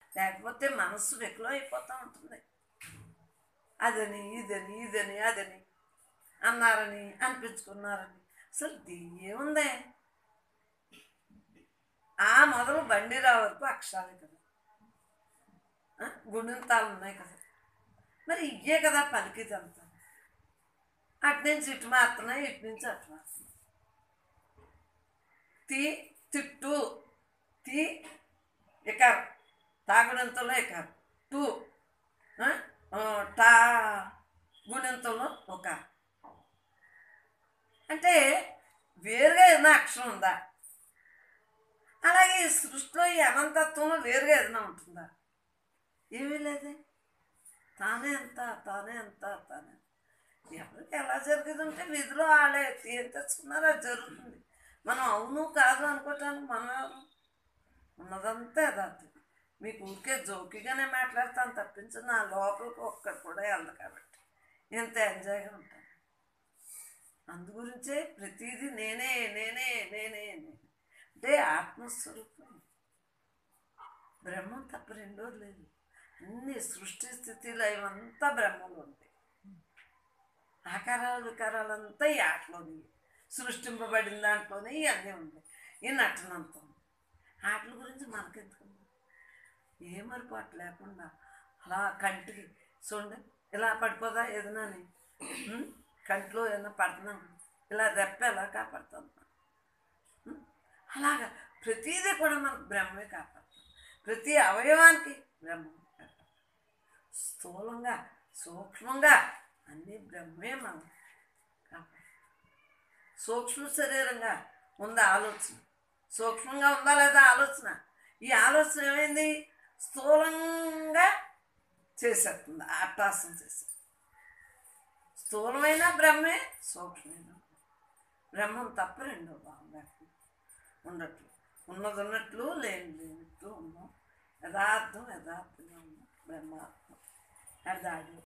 లేకపోతే మనస్సు వికలం అయిపోతూ ఉంటుంది అదని ఇదని ఇదని అదని అన్నారని అనిపించుకున్నారని అసలు ఏముందే ఆ మొదలు బండిరా వరకు అక్షరాలే కదా ఆ, గుణింతాలు ఉన్నాయి కదా మరి ఇవే కదా పలికిదంతా అటు నుంచి ఇటు మారుతున్నాయి ఇటు నుంచి అటు మారుతున్నాయి తి తిట్టు తి ఎకారు తాగుడంతలో ఎకారు టూ ఆ, ఆ, టా గుణింతంలో ఒక అంటే వేరుగా ఏదైనా అక్షరం ఉందా అలాగే ఈ సృష్టిలో ఈ అనంతత్వంలో వేరుగా ఏదైనా ఉంటుందా ఏమీ లేదే తానే ఎంత తానే ఎంత తానే ఎవరికి ఎలా జరుగుతుంటే విధిలో వాళ్ళే ఏం తెచ్చుకున్నారో అది జరుగుతుంది మనం అవును కాదు అనుకోవటానికి మనం ఎవరు? ఉన్నదంతా యథార్థం మీకు ఊరికే జోకిగానే మాట్లాడతాను తప్పించి నా లోపలికి ఒక్కడు కూడా వెళ్ళదు కాబట్టి ఎంత ఎంజాయ్గా ఉంటాను అందు గురించే ప్రతిదీ నేనే నేనే నేనే నేనే అంటే ఆత్మస్వరూపం బ్రహ్మం తప్ప రెండోది లేదు అన్ని సృష్టి స్థితిలో ఇవంతా బ్రహ్మలో ఉంటాయి ఆకారాలు వికారాలంతా ఈ ఆటలోని సృష్టింపబడిన దాంట్లోనే ఇవన్నీ ఉన్నాయి ఈ నటనంతా ఉంది ఆటల గురించి మనకెందుకు ఏ మరిపాటు లేకుండా అలా కంటికి చూడండి ఇలా పడిపోదా ఏదైనాని ఉం? కంట్లో ఏదైనా పడుతున్నాను ఇలా రెప్ప ఎలా కాపాడుతాం ఉం? అలాగా ప్రతిదీ కూడా మనకు బ్రహ్మే కాపాడుతాం ప్రతి అవయవానికి బ్రహ్మం కాపాడుతాం స్థూలంగా సూక్ష్మంగా అన్నీ బ్రహ్మే మనం కాపాడు సూక్ష్మ శరీరంగా ఉందా ఆలోచన సూక్ష్మంగా ఉందా లేదా ఆలోచన ఈ ఆలోచన ఏమైంది స్థూలంగా చేసేస్తుంది అట్టాసం చేసేస్తుంది స్థూలమైన బ్రహ్మే సూక్ష్మమైన బ్రహ్మం తప్ప రెండో భాగం లేకుండా ఉండట్లు ఉన్నది ఉన్నట్లు లేని లేనట్లు ఉన్నాం యథార్థం యథార్థంగా ఉన్నాం బ్రహ్మాత్మ అది ఆడియో